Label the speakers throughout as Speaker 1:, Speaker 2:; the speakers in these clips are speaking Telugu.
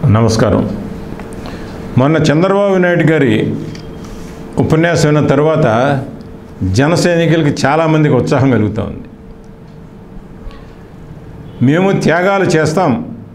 Speaker 1: నమస్కారం మొన్న చంద్రబాబు నాయుడు గారి ఉపన్యాసం విన్న తర్వాత జన సైనికులకి చాలామందికి ఉత్సాహం కలుగుతూ ఉంది మేము త్యాగాలు చేస్తాం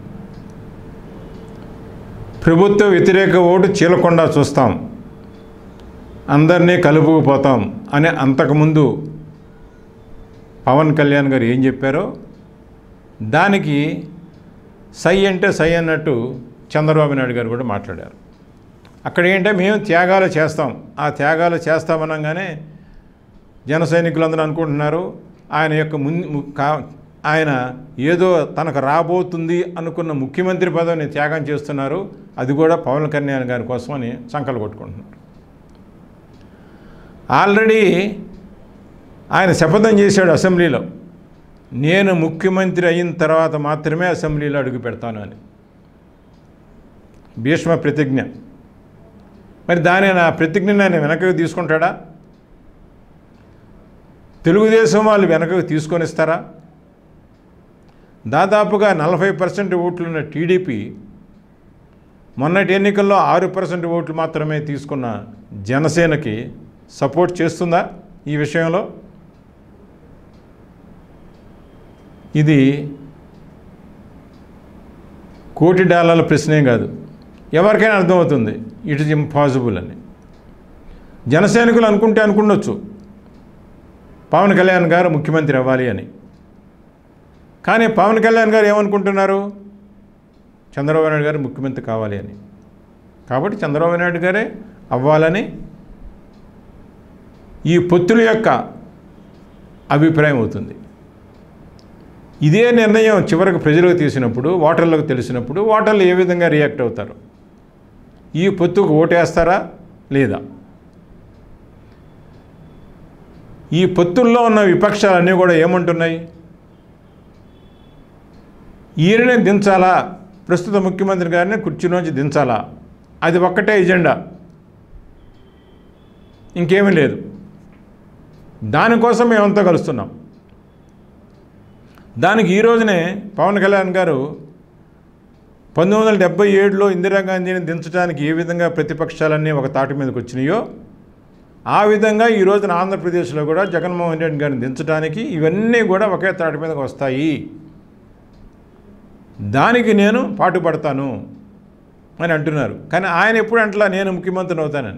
Speaker 1: ప్రభుత్వ వ్యతిరేక ఓటు చీలకుండా చూస్తాం అందరినీ కలుపుకుపోతాం అని అంతకుముందు పవన్ కళ్యాణ్ గారు ఏం చెప్పారో దానికి సై అంటే సై అన్నట్టు చంద్రబాబు నాయుడు గారు కూడా మాట్లాడారు అక్కడ ఏంటంటే మేము త్యాగాలు చేస్తాం ఆ త్యాగాలు చేస్తామనగానే జన సైనికులందరూ అనుకుంటున్నారు ఆయన యొక్క ముందు ము- కా- ఆయన ఏదో తనకు రాబోతుంది అనుకున్న ముఖ్యమంత్రి పదవిని త్యాగం చేస్తున్నారు అది కూడా పవన్ కళ్యాణ్ గారి కోసమని సంకలు కొట్టుకుంటున్నారు ఆల్రెడీ ఆయన శపథం చేశాడు అసెంబ్లీలో నేను ముఖ్యమంత్రి అయిన తర్వాత మాత్రమే అసెంబ్లీలో అడుగు పెడతాను అని భీష్మ ప్రతిజ్ఞ మరి దాని నా ప్రతిజ్ఞని ఆయన వెనకకు తీసుకుంటాడా తెలుగుదేశం వాళ్ళు వెనకకు తీసుకొని ఇస్తారా దాదాపుగా నలభై పర్సెంట్ ఓట్లున్న టీడీపీ మొన్నటి ఎన్నికల్లో ఆరు పర్సెంట్ ఓట్లు మాత్రమే తీసుకున్న జనసేనకి సపోర్ట్ చేస్తుందా ఈ విషయంలో ఇది కోటి డాలర్ల ప్రశ్నే కాదు ఎవరికైనా అర్థమవుతుంది ఇట్ ఇస్ ఇంపాసిబుల్ అని జనసైనికులు అనుకుంటే అనుకుండొచ్చు పవన్ కళ్యాణ్ గారు ముఖ్యమంత్రి అవ్వాలి అని కానీ పవన్ కళ్యాణ్ గారు ఏమనుకుంటున్నారు చంద్రబాబు నాయుడు గారు ముఖ్యమంత్రి కావాలి అని కాబట్టి చంద్రబాబు నాయుడు గారే అవ్వాలని ఈ పొత్తుల యొక్క అభిప్రాయం అవుతుంది ఇదే నిర్ణయం చివరికి ప్రజలకు తీసినప్పుడు ఓటర్లకు తెలిసినప్పుడు ఓటర్లు ఏ విధంగా రియాక్ట్ అవుతారు ఈ పొత్తుకు ఓటేస్తారా లేదా ఈ పొత్తుల్లో ఉన్న విపక్షాలన్నీ కూడా ఏమంటున్నాయి ఈయననే దించాలా ప్రస్తుత ముఖ్యమంత్రి గారిని కుర్చీలోంచి దించాలా అది ఒక్కటే ఎజెండా ఇంకేమీ లేదు దానికోసం మేమంతా కలుస్తున్నాం దానికి ఈ రోజునే పవన్ కళ్యాణ్ గారు పంతొమ్మిది వందల డెబ్బై ఏడులో ఇందిరాగాంధీని దించడానికి ఏ విధంగా ప్రతిపక్షాలన్నీ ఒక తాటి మీదకి వచ్చినాయో ఆ విధంగా ఈ రోజున ఆంధ్రప్రదేశ్లో కూడా జగన్మోహన్ రెడ్డి గారిని దించడానికి ఇవన్నీ కూడా ఒకే తాటి మీదకి వస్తాయి దానికి నేను పాటుపడతాను అని అంటున్నారు కానీ ఆయన ఎప్పుడు అంటలా నేను ముఖ్యమంత్రిని అవుతానని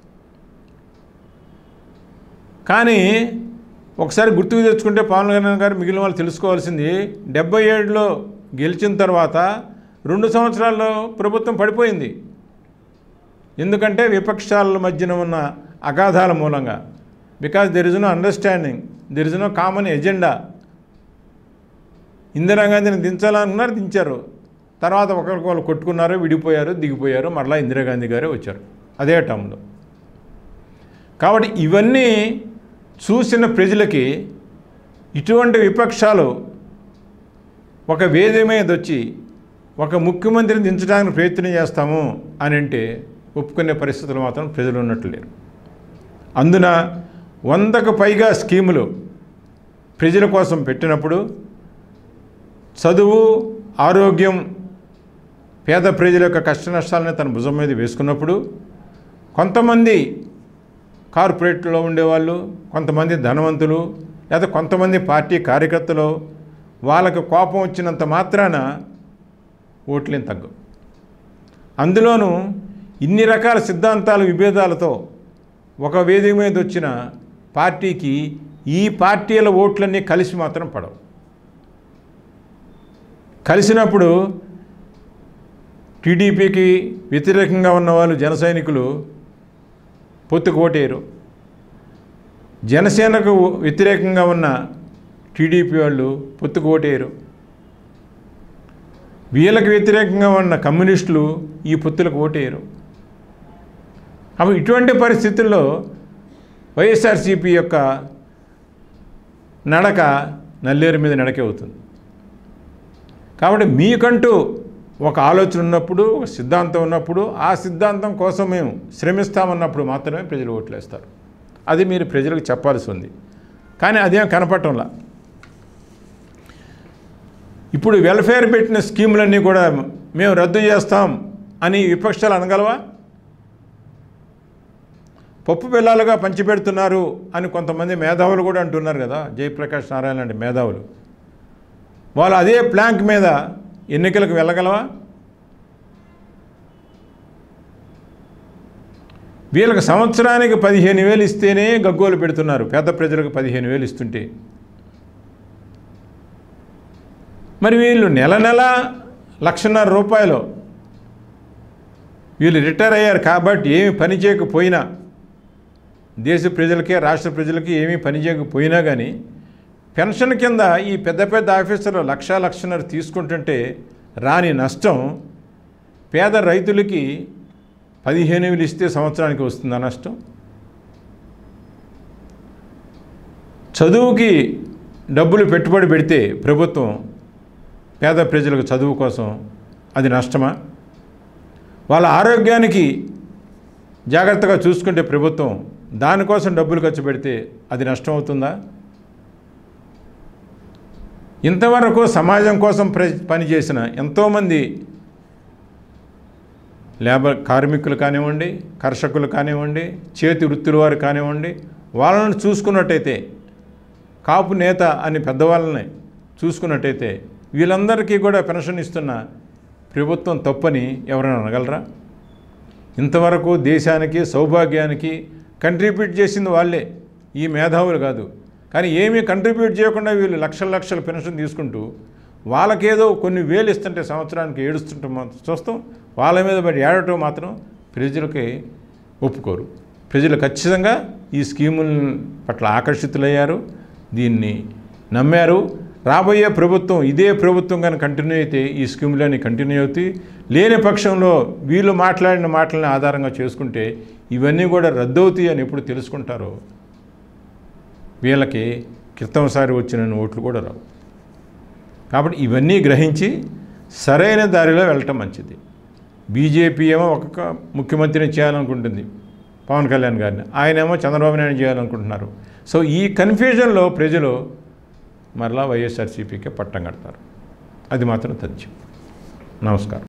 Speaker 1: కానీ ఒకసారి గుర్తుకు తెచ్చుకుంటే పవన్ కళ్యాణ్ గారు మిగిలిన వాళ్ళు తెలుసుకోవాల్సింది డెబ్బై ఏడులో గెలిచిన తర్వాత రెండు సంవత్సరాల్లో ప్రభుత్వం పడిపోయింది ఎందుకంటే విపక్షాల మధ్యన ఉన్న అగాధాల మూలంగా because there is no understanding there is no common agenda ఇందిరాగాంధీని దించాలనుకున్నారు దించారు తర్వాత ఒకరికి వాళ్ళు కొట్టుకున్నారు విడిపోయారు దిగిపోయారు మరలా ఇందిరాగాంధీ గారే వచ్చారు అదే టైంలో కాబట్టి ఇవన్నీ చూసిన ప్రజలకి ఇటువంటి విపక్షాలు ఒక వేది మీద వచ్చి ఒక ముఖ్యమంత్రిని దించడానికి ప్రయత్నం చేస్తాము అని అంటే ఒప్పుకునే పరిస్థితులు మాత్రం ప్రజలు ఉన్నట్లు లేరు అందున వందకు పైగా స్కీములు ప్రజల కోసం పెట్టినప్పుడు చదువు ఆరోగ్యం పేద ప్రజల యొక్క కష్ట నష్టాలని తన భుజం మీద వేసుకున్నప్పుడు కొంతమంది కార్పొరేట్లో ఉండేవాళ్ళు కొంతమంది ధనవంతులు లేదా కొంతమంది పార్టీ కార్యకర్తలు వాళ్ళకి కోపం వచ్చినంత మాత్రాన ఓట్లేం తగ్గవు అందులోనూ ఇన్ని రకాల సిద్ధాంతాల విభేదాలతో ఒక వేదిక మీద వచ్చిన పార్టీకి ఈ పార్టీల ఓట్లన్నీ కలిసి మాత్రం పడవు కలిసినప్పుడు టీడీపీకి వ్యతిరేకంగా ఉన్న వాళ్ళు జన సైనికులు పొత్తుకు ఓటేయరు జనసేనకు వ్యతిరేకంగా ఉన్న టీడీపీ వాళ్ళు పొత్తుకు ఓటేయరు వీళ్ళకి వ్యతిరేకంగా ఉన్న కమ్యూనిస్టులు ఈ పొత్తులకు ఓటేయరు అప్పుడు ఇటువంటి పరిస్థితుల్లో వైఎస్ఆర్సీపీ యొక్క నడక నల్లేరు మీద నడకే అవుతుంది కాబట్టి మీకంటూ ఒక ఆలోచన ఉన్నప్పుడు ఒక సిద్ధాంతం ఉన్నప్పుడు ఆ సిద్ధాంతం కోసం మేము శ్రమిస్తామన్నప్పుడు మాత్రమే ప్రజలు ఓట్లేస్తారు అది మీరు ప్రజలకు చెప్పాల్సి ఉంది కానీ అదేం కనపడటంలా ఇప్పుడు వెల్ఫేర్ పెట్టిన స్కీములన్నీ కూడా మేము రద్దు చేస్తాం అని విపక్షాలు అనగలవా పప్పు పిల్లలుగా పంచిపెడుతున్నారు అని కొంతమంది మేధావులు కూడా అంటున్నారు కదా జయప్రకాష్ నారాయణ లాంటి మేధావులు వాళ్ళు అదే ప్లాంక్ మీద ఎన్నికలకు వెళ్ళగలవా వీళ్ళకి సంవత్సరానికి పదిహేను వేలు ఇస్తేనే గగ్గోలు పెడుతున్నారు పేద ప్రజలకు పదిహేను వేలు ఇస్తుంటే మరి వీళ్ళు నెల నెల లక్షన్నర రూపాయలు వీళ్ళు రిటైర్ అయ్యారు కాబట్టి ఏమి పని చేయకపోయినా దేశ ప్రజలకి రాష్ట్ర ప్రజలకి ఏమీ పని చేయకపోయినా కానీ పెన్షన్ కింద ఈ పెద్ద పెద్ద ఆఫీసర్లు లక్ష లక్షన్నర తీసుకుంటుంటే రాని నష్టం పేద రైతులకి పదిహేను వేలు ఇస్తే సంవత్సరానికి వస్తుందా నష్టం చదువుకి డబ్బులు పెట్టుబడి పెడితే ప్రభుత్వం పేద ప్రజలకు చదువు కోసం అది నష్టమా వాళ్ళ ఆరోగ్యానికి జాగ్రత్తగా చూసుకుంటే ప్రభుత్వం దానికోసం డబ్బులు ఖర్చు పెడితే అది నష్టం అవుతుందా ఇంతవరకు సమాజం కోసం ప్ర పనిచేసిన ఎంతోమంది లేబర్ కార్మికులు కానివ్వండి కర్షకులు కానివ్వండి చేతి వృత్తుల వారు కానివ్వండి వాళ్ళని చూసుకున్నట్టయితే కాపు నేత అని పెద్దవాళ్ళని చూసుకున్నట్టయితే వీళ్ళందరికీ కూడా పెన్షన్ ఇస్తున్న ప్రభుత్వం తప్పని ఎవరైనా అనగలరా ఇంతవరకు దేశానికి సౌభాగ్యానికి కంట్రిబ్యూట్ చేసింది వాళ్ళే ఈ మేధావులు కాదు కానీ ఏమీ కంట్రిబ్యూట్ చేయకుండా వీళ్ళు లక్షల లక్షల పెన్షన్ తీసుకుంటూ వాళ్ళకేదో కొన్ని వేలు ఇస్తుంటే సంవత్సరానికి ఏడుస్తుంటే మాత్రం చూస్తాం వాళ్ళ మీద పడి ఏడటం మాత్రం ప్రజలకి ఒప్పుకోరు ప్రజలు ఖచ్చితంగా ఈ స్కీముల పట్ల ఆకర్షితులయ్యారు దీన్ని నమ్మారు రాబోయే ప్రభుత్వం ఇదే ప్రభుత్వం కానీ కంటిన్యూ అయితే ఈ స్కీములన్నీ కంటిన్యూ అవుతాయి లేని పక్షంలో వీళ్ళు మాట్లాడిన మాటలని ఆధారంగా చేసుకుంటే ఇవన్నీ కూడా రద్దవుతాయి అని ఎప్పుడు తెలుసుకుంటారో వీళ్ళకి క్రితంసారి వచ్చిన ఓట్లు కూడా రావు కాబట్టి ఇవన్నీ గ్రహించి సరైన దారిలో వెళ్ళటం మంచిది బీజేపీ ఏమో ఒక్కొక్క ముఖ్యమంత్రిని చేయాలనుకుంటుంది పవన్ కళ్యాణ్ గారిని ఆయన ఏమో చంద్రబాబు నాయుడు చేయాలనుకుంటున్నారు సో ఈ కన్ఫ్యూజన్లో ప్రజలు మరలా వైఎస్ఆర్సీపీకే పట్టం కడతారు అది మాత్రం తథ్యం నమస్కారం